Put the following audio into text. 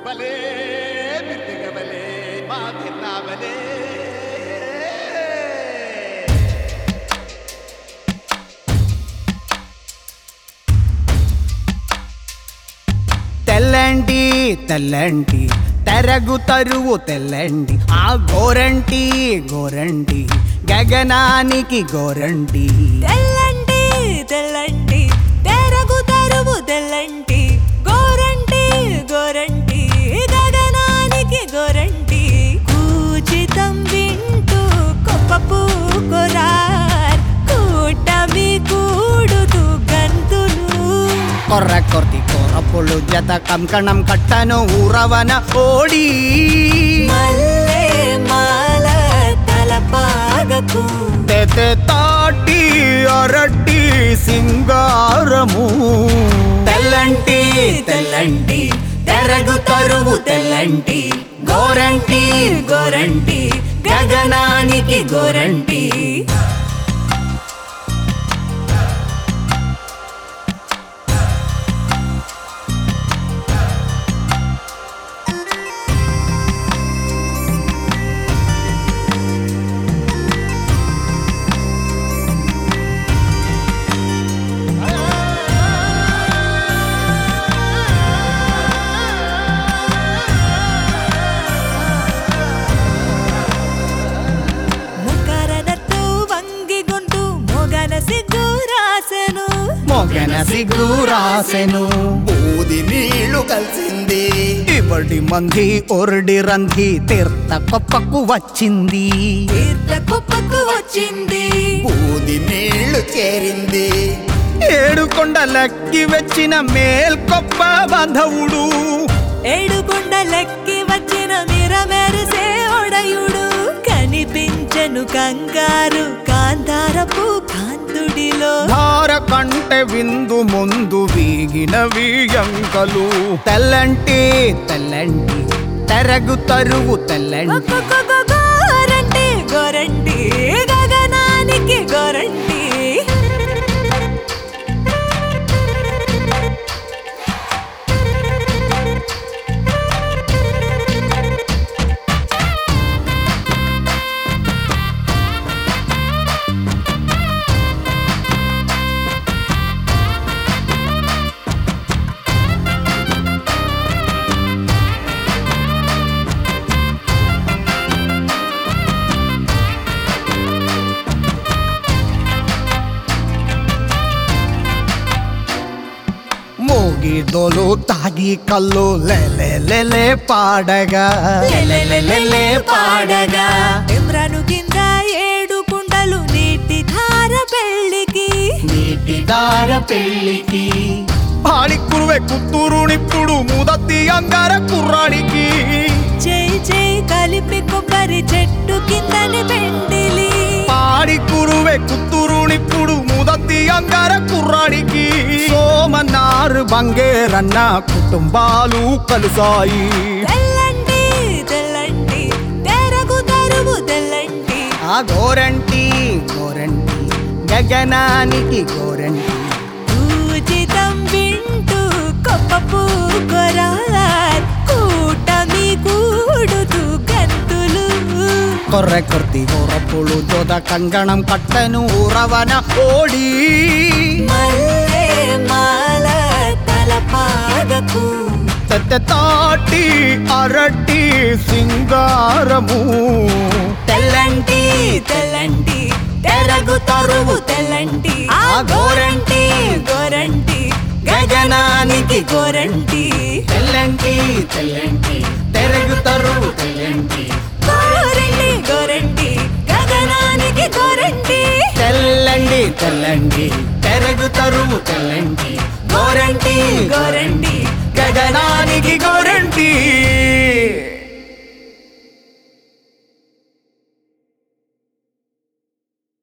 బలే బిర్దిగబలే మా తిన్నాబలే తెల్లంటి తెల్లంటి తెరగు తరువు తెల్లండి ఆ గోరంటి గోరంటి గగనానికి గోరంటి తెల్లంటి తెల్లంటి తెరగు తరువు తెల్లంటి గోరంటి గోరంటి గగనానికి గోరంటి కూచితం వింటూ కొప్పపు కొరార్ కూటమి కూడుతూ గంతులు కొర్ర కొర్తి కొరపులు జత కంకణం కట్టను ఊరవన ఓడి మల్లె మాల తలపాగకు తెతే తాటి అరటి సింగారము తెల్లంటి తెల్లంటి తెరగు తరువు తెల్లంటి గోరంటి గోరంటి గగనానికి గోరంటి ముకరనతో వంగిగొంటూ మొగన సిగ్గు రాసెను మొగన సిగ్గు రాసెను బూది నీళ్లు కలిసింది ఇబడి మంది ఒరడి రంధి తీర్థ కొప్పకు వచ్చింది తీర్థ కుప్పకు వచ్చింది బూది నీళ్లు చేరింది ఏడు కొండలక్కి వచ్చిన మేల్కొప్ప బాంధవుడు ఏడుకొండలెక్కి వచ్చిన నిరమెరిసే ఒడయుడు కనిపించెను కంగారు కాంతారపు కాంతుడిలో ధార కంటె విందు ముందు వీగిన వీయంకలు తెల్లంటి తెల్లంటి తెరగు తరువు తెల్లంటి ఒక్కొక్క గోరంటి గోరంటి గగనానికి గోరంటి మోగిదోలు తాగి కళ్ళు లేలే లేలే పాడగా లెలెలెలెలె పాడగా ఇమ్రాను కింద ఏడు కుండలు నీటి ధార పెళ్ళికి నీటి దార పెళ్ళికి పాడి కురువే కుత్తూరు నిప్పుడు ముదత్తి అంగార కుర్రాడికి చేయి చేయి కలిపి కొబ్బరి చెట్టు కిందని పెండిలి పాడి కురువే కుత్తూరు నిప్పుడు ముదత్తి అంగార కుర్రాడికి సోమనారు బంగేరన్న కుటుంబాలు కలిసాయి తెల్లంటి తెల్లంటి తెరగు తరువు తెల్లంటి ఆ గోరంటి గోరంటి గగనానికి గోరంటి పూజితం వింటూ కొప్పపు కొరార్ కూటమి కూడుతూ గంతులు కొర్ర కొర్తి గోరపులు జోద కంగణం కట్టను ఊరవన ఓడి మల్లె మాల తలపాగకు తెత్తె తాటి అరటి సింగారము తెల్లంటి తెల్లంటి తెరగు తరువు తెల్లంటి ఆ గోరంటి గోరంటి గగనానికి గోరంటి తెల్లంటి తెల్లంటి తెరగు తరువు తెల్లంటి గోరంటి గోరంటి గగనానికి గోరంటి తెల్లండి తెల్లండి తెరగు తరువు తెల్లండి గోరంటి గోరంటి గగనానికి గోరంటి